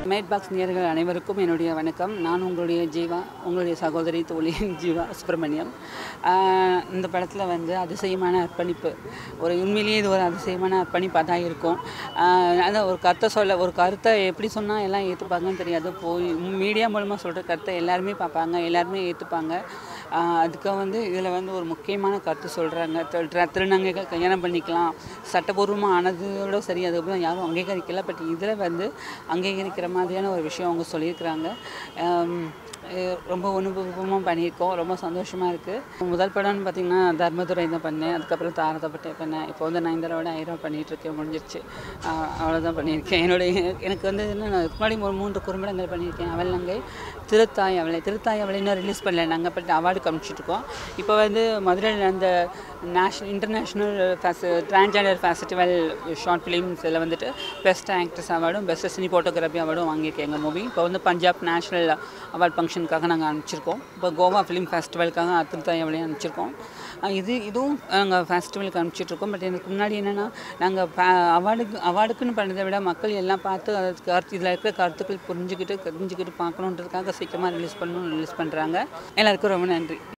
mat box நேயர்கள் அனைவருக்கும் என்னுடைய வணக்கம் நான் உங்களுடைய ஜீவா உங்களுடைய சகோதரி தோழி ஜீவா சுப்பிரமணியம் ஆஹ் இந்த படத்தில் வந்து அதிசயமான அர்ப்பணிப்பு ஒரு உண்மையிலேயே இது ஒரு அதிசயமான அர்ப்பணிப்பாக தான் இருக்கும் ஆஹ் அதான் ஒரு கருத்தை சொல்ல ஒரு கருத்தை எப்படி சொன்னால் எல்லாம் ஏற்றுப்பாங்கன்னு தெரியாது போய் மீடியா மூலமாக சொல்கிற கருத்தை எல்லாருமே பார்ப்பாங்க எல்லாருமே ஏற்றுப்பாங்க அதுக்கு வந்து இதில் வந்து ஒரு முக்கியமான கருத்து சொல்கிறாங்க திருநங்கைகள் கல்யாணம் பண்ணிக்கலாம் சட்டபூர்வமாக ஆனதோட சரி அதுக்கப்புறம் யாரும் அங்கீகரிக்கல பட் இதில் வந்து அங்கீகரிக்கிற மாதிரியான ஒரு விஷயம் அவங்க சொல்லியிருக்கிறாங்க ஆம், அஹ் ரொம்ப அனுபவமாக பண்ணியிருக்கோம் ரொம்ப சந்தோஷமாக இருக்குது முதல் படம்னு பார்த்திங்கன்னா தர்மதுரை தான் பண்ணேன் அதுக்கப்புறம் தாரதப்பட்டே பண்ணேன் இப்போ வந்து நயன்தாராவோட ஐரோ பண்ணிகிட்ருக்கேன் முடிஞ்சிருச்சு ஆஹ் அவ்வளோதான் பண்ணியிருக்கேன் என்னுடைய எனக்கு வந்து என்ன நான் இதுக்கு முன்னாடி ஒரு மூன்று குறும்படங்கள் பண்ணியிருக்கேன் அவள் நங்கை திருத்தாய் அவளை திருத்தாய் அவளை இன்னும் ரிலீஸ் பண்ணல நாங்கள் பட் அவார்டு காமிச்சிட்ருக்கோம் இப்போ வந்து மதுரையில் அந்த national international fest transgender festival short films இதில் வந்துட்டு பெஸ்ட் ஆக்ட்ரஸ் அவார்டும் பெஸ்ட் சினி ஃபோட்டோகிராஃபி அவார்டும் வாங்கியிருக்கேன் எங்கள் மூவி இப்போ வந்து பஞ்சாப் நேஷ்னல் அவார்ட் ஃபங்க்ஷனுக்காக நாங்கள் அனுப்பிச்சிருக்கோம் இப்போ கோவா ஃபிலிம் ஃபெஸ்டிவலுக்காக திருத்தாய் அவளையும் அனுப்பிச்சிருக்கோம் அஹ் இது இதுவும் நாங்கள் ஃபெஸ்டிவலுக்கு அனுப்பிச்சிட்ருக்கோம் பட் எனக்கு முன்னாடி என்னென்னா நாங்கள் அவார்டுக்கு அவார்டுக்குன்னு பண்ணதை விட மக்கள் எல்லாம் பார்த்து அது கருத்து இதில் இருக்கிற கருத்துக்கள் புரிஞ்சுக்கிட்டு தெரிஞ்சுக்கிட்டு பார்க்கணுன்றதுக்காக சீக்கிரமாக ரிலீஸ் பண்ணணும் ரிலீஸ் பண்ணுறாங்க எல்லாருக்கும் ரொம்ப நன்றி